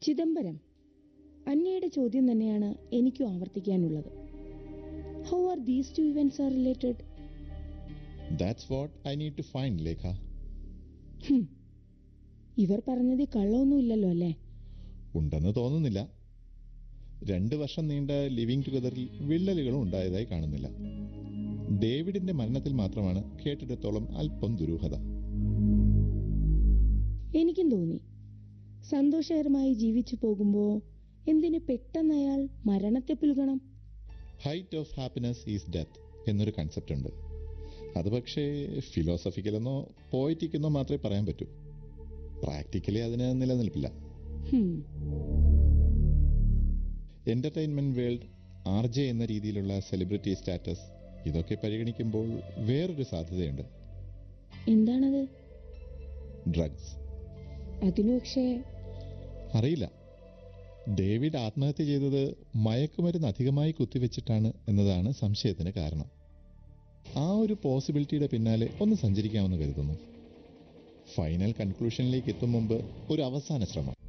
ചിദംബരം അന്നയുടെ ചോദ്യം തന്നെയാണ് എനിക്കും ആവർത്തിക്കാനുള്ളത് how are these two events are related that's what I need to find Lekha ഇവർ പറഞ്ഞതിൽ കള്ളമൊന്നുമില്ലല്ലോ അല്ലേ ഉണ്ടെന്ന് തോന്നുന്നില്ല രണ്ട് വർഷം നീണ്ട ലിവിംഗ് ടുഗദറിൽ വിള്ളലുകളും ഉണ്ടായതായി കാണുന്നില്ല ഡേവിഡിന്റെ മരണത്തിൽ മാത്രമാണ് കേട്ടിടത്തോളം അല്പം ദുരൂഹത എനിക്കും തോന്നി സന്തോഷകരമായി ജീവിച്ചു പോകുമ്പോൾ എന്തിന് പെട്ടെന്ന് അയാൾ മരണത്തെ പുൽകണം height of happiness is death എന്നൊരു കൺസെപ്റ്റ് ഉണ്ട് അത് പക്ഷേ ഫിലോസഫിക്കലെന്നോ പോയറ്റിക്കെന്നോ മാത്രമേ പറയാൻ പറ്റൂ പ്രാക്ടിക്കലി അതിന് നിലനിൽപ്പില്ല ഹും, എന്റർടൈൻമെന്റ് വേൾഡ് ആർ ജെ എന്ന രീതിയിലുള്ള സെലിബ്രിറ്റി സ്റ്റാറ്റസ് ഇതൊക്കെ പരിഗണിക്കുമ്പോൾ വേറൊരു സാധ്യതയുണ്ട് എന്താണത് ഡ്രഗ്സ് അതിനു പക്ഷേ അറിയില്ല ഡേവിഡ് ആത്മഹത്യ ചെയ്തത് മയക്കുമരുന്ന് അധികമായി കുത്തിവെച്ചിട്ടാണ് എന്നതാണ് സംശയത്തിന് കാരണം ആ ഒരു പോസിബിലിറ്റിയുടെ പിന്നാലെ ഒന്ന് സഞ്ചരിക്കാമെന്ന് കരുതുന്നു ഫൈനൽ കൺക്ലൂഷനിലേക്ക് എത്തും മുമ്പ് ഒരു അവസാന ശ്രമം